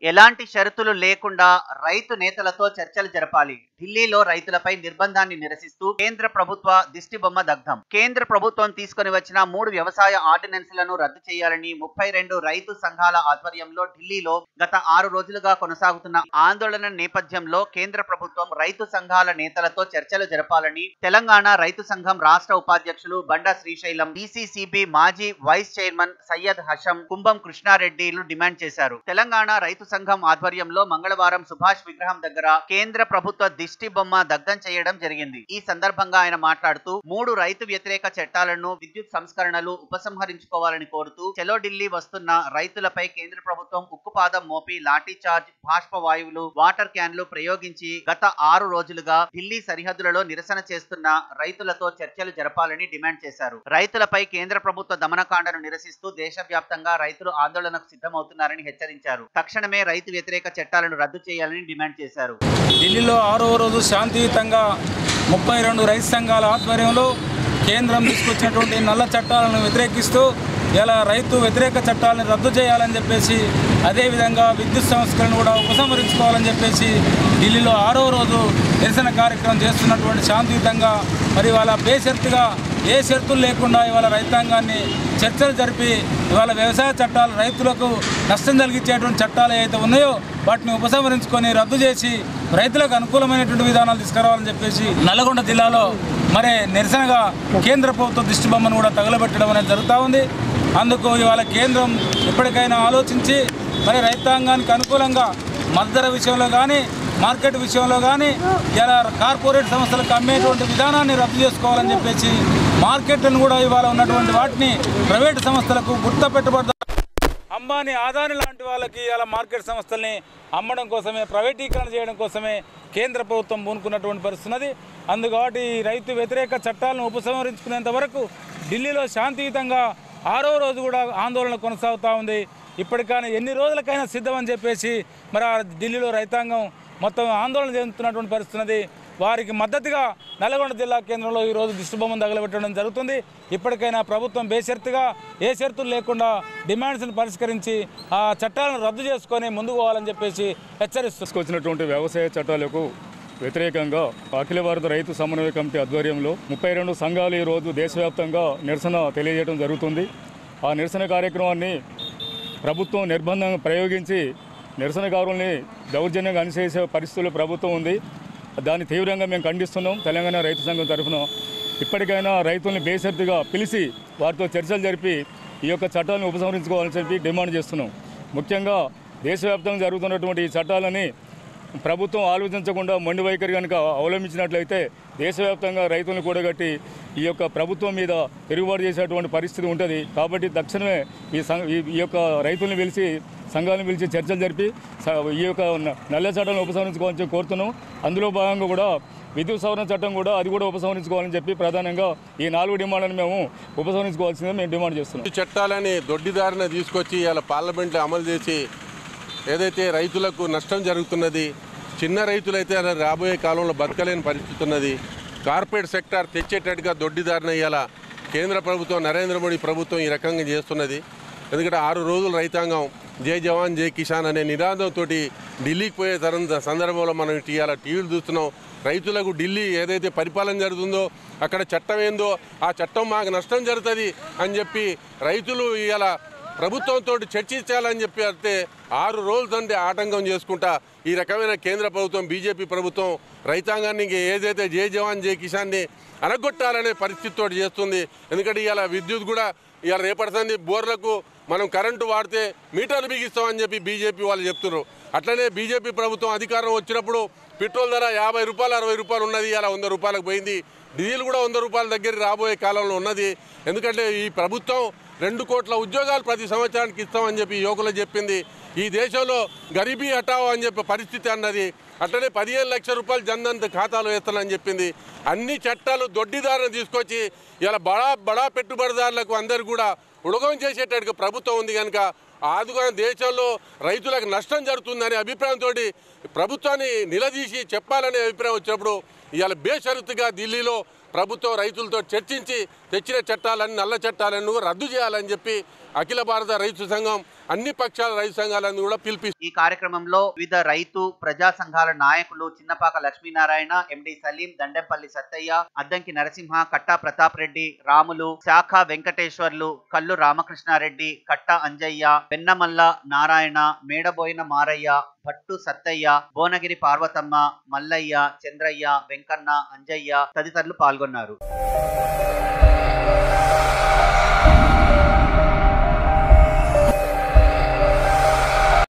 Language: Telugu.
ఎలాంటి షరతులు లేకుండా రైతు నేతలతో చర్చలు జరపాలి ఢిల్లీలో రైతులపై నిర్బంధాన్ని నిరసిస్తూ కేంద్ర ప్రభుత్వ దిష్టిబొమ్మ దగ్ధం కేంద్ర ప్రభుత్వం తీసుకొని వచ్చిన మూడు వ్యవసాయ ఆర్డినెన్స్లను రద్దు చేయాలని ముప్పై రెండు రైతు సంఘాల ఆధ్వర్యంలో ఢిల్లీలో గత ఆరు రోజులుగా కొనసాగుతున్న ఆందోళన నేపథ్యంలో కేంద్ర ప్రభుత్వం రైతు సంఘాల నేతలతో చర్చలు జరపాలని తెలంగాణ రైతు సంఘం రాష్ట్ర ఉపాధ్యక్షులు బండా శ్రీశైలం డిసిసిబి మాజీ వైస్ చైర్మన్ సయ్యద్ హషం కుంభం కృష్ణారెడ్డిలు డిమాండ్ చేశారు తెలంగాణ రైతు సంఘం ఆధ్వర్యంలో మంగళవారం సుభాష్ విగ్రహం దగ్గర కేంద్ర ప్రభుత్వ దిష్టి బొమ్మ దగ్ధం చేయడం జరిగింది ఈ సందర్భంగా ఆయన మాట్లాడుతూ మూడు రైతు వ్యతిరేక చట్టాలను విద్యుత్ సంస్కరణలు ఉపసంహరించుకోవాలని కోరుతూ చెలో ఢిల్లీ వస్తున్న రైతులపై కేంద్ర ప్రభుత్వం ఉక్కుపాదం మోపి లాఠీ చార్జ్ బాష్ప వాయువులు వాటర్ క్యాన్లు ప్రయోగించి గత ఆరు రోజులుగా ఢిల్లీ సరిహద్దులలో నిరసన చేస్తున్న రైతులతో చర్చలు జరపాలని డిమాండ్ చేశారు రైతులపై కేంద్ర ప్రభుత్వ దమనకాండను నిరసిస్తూ దేశవ్యాప్తంగా రైతులు ఆందోళనకు సిద్ధమవుతున్నారని హెచ్చరించారు తక్షణమే రైతు వ్యతిరేక చట్టాలను రద్దు చేయాలని డిమాండ్ చేశారు ఢిల్లీలో ఆరో రోజు శాంతియుతంగా ముప్పై రెండు రైతు సంఘాల ఆధ్వర్యంలో కేంద్రం తీసుకొచ్చినటువంటి నల్ల చట్టాలను వ్యతిరేకిస్తూ ఇలా రైతు వ్యతిరేక చట్టాలను రద్దు చేయాలని చెప్పేసి అదేవిధంగా విద్యుత్ సంస్కరణ కూడా ఉపసంహరించుకోవాలని చెప్పేసి ఢిల్లీలో ఆరో రోజు నిరసన కార్యక్రమం చేస్తున్నటువంటి శాంతియుతంగా మరి వాళ్ళ బేషరతుగా ఏ షరతులు లేకుండా ఇవాళ రైతాంగాన్ని చర్చలు జరిపి ఇవాళ వ్యవసాయ చట్టాలు రైతులకు నష్టం కలిగించేటువంటి చట్టాలు ఏవైతే ఉన్నాయో వాటిని ఉపసంహరించుకొని రద్దు చేసి రైతులకు అనుకూలమైనటువంటి విధానాలు తీసుకురావాలని చెప్పేసి నల్గొండ జిల్లాలో మరి నిరసనగా కేంద్ర ప్రభుత్వ దిష్టి బొమ్మను కూడా తగలబెట్టడం అనేది జరుగుతూ ఉంది అందుకు ఇవాళ కేంద్రం ఇప్పటికైనా ఆలోచించి మరి రైతాంగానికి అనుకూలంగా మద్దతు విషయంలో కానీ మార్కెట్ విషయంలో కానీ ఇలా కార్పొరేట్ సంస్థలకు అమ్మేటువంటి విధానాన్ని రద్దు చేసుకోవాలని చెప్పేసి మార్కెట్లను కూడా ఇవాళ ఉన్నటువంటి వాటిని ప్రైవేట్ సంస్థలకు గుర్త పెట్టుబడి అంబానీ ఆదాని లాంటి వాళ్ళకి ఇలా మార్కెట్ సంస్థల్ని అమ్మడం కోసమే ప్రైవేటీకరణ చేయడం కోసమే కేంద్ర ప్రభుత్వం పూనుకున్నటువంటి పరిస్థితి ఉన్నది అందుకని ఈ రైతు వ్యతిరేక చట్టాలను ఉపసంహరించుకునేంత వరకు ఢిల్లీలో శాంతియుతంగా ఆరో రోజు కూడా ఆందోళన కొనసాగుతూ ఉంది ఇప్పటికైనా ఎన్ని రోజులకైనా సిద్ధమని చెప్పేసి మరి ఆ ఢిల్లీలో రైతాంగం మొత్తం ఆందోళన చెందుతున్నటువంటి పరిస్థితి ఉన్నది వారికి మద్దతుగా నల్గొండ జిల్లా కేంద్రంలో ఈరోజు దిష్టిబొమ్మను తగలబెట్టడం జరుగుతుంది ఇప్పటికైనా ప్రభుత్వం బేషరతుగా ఏ షరతులు లేకుండా డిమాండ్స్ని పరిష్కరించి ఆ చట్టాలను రద్దు చేసుకొని ముందుకు పోవాలని చెప్పేసి హెచ్చరిస్తుంది తీసుకొచ్చినటువంటి వ్యవసాయ చట్టాలకు వ్యతిరేకంగా అఖిల భారత రైతు సమన్వయ కమిటీ ఆధ్వర్యంలో ముప్పై రెండు సంఘాలు ఈరోజు దేశవ్యాప్తంగా నిరసన తెలియజేయడం జరుగుతుంది ఆ నిరసన కార్యక్రమాన్ని ప్రభుత్వం నిర్బంధం ప్రయోగించి నిరసనకారుల్ని దౌర్జన్యంగా అణిచేసే పరిస్థితుల్లో ప్రభుత్వం ఉంది దాన్ని తీవ్రంగా మేము ఖండిస్తున్నాం తెలంగాణ రైతు సంఘం తరఫున ఇప్పటికైనా రైతుల్ని బేసర్తిగా పిలిచి వారితో చర్చలు జరిపి ఈ యొక్క చట్టాలను ఉపసంహరించుకోవాలని చెప్పి డిమాండ్ చేస్తున్నాం ముఖ్యంగా దేశవ్యాప్తంగా జరుగుతున్నటువంటి ఈ చట్టాలని ప్రభుత్వం ఆలోచించకుండా మొండి వైఖరి కనుక అవలంబించినట్లయితే దేశవ్యాప్తంగా రైతులను కూడగట్టి ఈ యొక్క ప్రభుత్వం మీద తిరుగుబాటు చేసేటువంటి పరిస్థితి ఉంటుంది కాబట్టి తక్షణమే ఈ సం ఈ- ఈ యొక్క రైతుల్ని పిలిచి సంఘాలను పిలిచి చర్చలు జరిపి స- ఈ యొక్క న- నల్ల చట్టాలను ఉపసంహరించుకోవాలని చెప్పి కోరుతున్నాం అందులో భాగంగా కూడా విద్యుత్ సవరణ చట్టం కూడా అది కూడా ఉపసంహరించుకోవాలని చెప్పి ప్రధానంగా ఈ నాలుగు డిమాండ్లను మేము ఉపసంహరించుకోవాల్సిందే మేము డిమాండ్ చేస్తున్నాం ఈ చట్టాలని దొడ్డిదారిన తీసుకొచ్చి ఇలా పార్లమెంట్లో అమలు చేసి ఏదైతే రైతులకు నష్టం జరుగుతున్నది చిన్న రైతులైతే అలా రాబోయే కాలంలో బతకలేని పరిస్థితి ఉన్నది కార్పొరేట్ సెక్టార్ తెచ్చేటట్టుగా దొడ్డిదారిన ఇలా కేంద్ర ప్రభుత్వం నరేంద్ర మోడీ ప్రభుత్వం ఈ రకంగా చేస్తున్నది ఎందుకంటే ఆరు రోజులు రైతాంగం జై జవాన్ జై కిసాన్ అనే నినాదంతో ఢిల్లీకి పోయే తరం సందర్భంలో మనం ఇవాళ టీవీలు చూస్తున్నాం రైతులకు ఢిల్లీ ఏదైతే పరిపాలన జరుగుతుందో అక్కడ చట్టం ఏందో ఆ చట్టం మాకు నష్టం జరుగుతుంది అని చెప్పి రైతులు ఇవాళ ప్రభుత్వంతో చర్చించాలని చెప్పి అంటే ఆరు రోజుల నుండి ఆటంకం చేసుకుంటా ఈ రకమైన కేంద్ర ప్రభుత్వం బీజేపీ ప్రభుత్వం రైతాంగాన్ని ఇంక ఏదైతే జై జవాన్ జై కిసాన్ని అనగొట్టాలనే పరిస్థితితో చేస్తుంది ఎందుకంటే ఇవాళ విద్యుత్ కూడా ఇవాళ రేపడుతుంది బోర్లకు మనం కరెంటు వాడితే మీటర్లు బిగిస్తామని చెప్పి బీజేపీ వాళ్ళు చెప్తున్నారు అట్లనే బీజేపీ ప్రభుత్వం అధికారం వచ్చినప్పుడు పెట్రోల్ ధర యాభై రూపాయలు అరవై రూపాయలు ఉన్నది ఇలా వంద రూపాయలకు పోయింది డీజిల్ కూడా వంద రూపాయల దగ్గర రాబోయే కాలంలో ఉన్నది ఎందుకంటే ఈ ప్రభుత్వం రెండు కోట్ల ఉద్యోగాలు ప్రతి సంవత్సరానికి ఇస్తామని చెప్పి యువకులు చెప్పింది ఈ దేశంలో గరీబీ హటావో అని చెప్పే పరిస్థితి అన్నది అట్లనే పదిహేను లక్షల రూపాయలు జన్ధన్ ఖాతాలో వేస్తానని చెప్పింది అన్ని చట్టాలు దొడ్డిదారులను తీసుకొచ్చి ఇలా బడా బడా పెట్టుబడిదారులకు అందరు కూడా ఉడగం చేసేటట్టుగా ప్రభుత్వం ఉంది కనుక ఆదుకున్న దేశంలో రైతులకు నష్టం జరుగుతుందనే అభిప్రాయంతో ప్రభుత్వాన్ని నిలదీసి చెప్పాలనే అభిప్రాయం వచ్చినప్పుడు ఇవాళ బేషరతుగా ఢిల్లీలో ప్రభుత్వం రైతులతో చర్చించి తెచ్చిన చట్టాలన్నీ నల్ల చట్టాలను రద్దు చేయాలని చెప్పి అఖిల భారత రైతు సంఘం అన్ని పక్షాల రైతు సంఘాలను కూడా పిలిపిస్తుంది ఈ కార్యక్రమంలో వివిధ రైతు ప్రజా సంఘాల నాయకులు చిన్నపాక లక్ష్మీనారాయణ ఎండి సలీం దండెంపల్లి సత్తయ్య అద్దంకి నరసింహ కట్టా ప్రతాప్ రెడ్డి రాములు శాఖ వెంకటేశ్వర్లు కల్లు రామకృష్ణారెడ్డి కట్ట అంజయ్య వెన్నమల్ల నారాయణ మేడబోయిన మారయ్య భట్టు సత్తయ్య భువనగిరి పార్వతమ్మ మల్లయ్య చంద్రయ్య వెంకన్న అంజయ్య తదితరులు పాల్గొన్నారు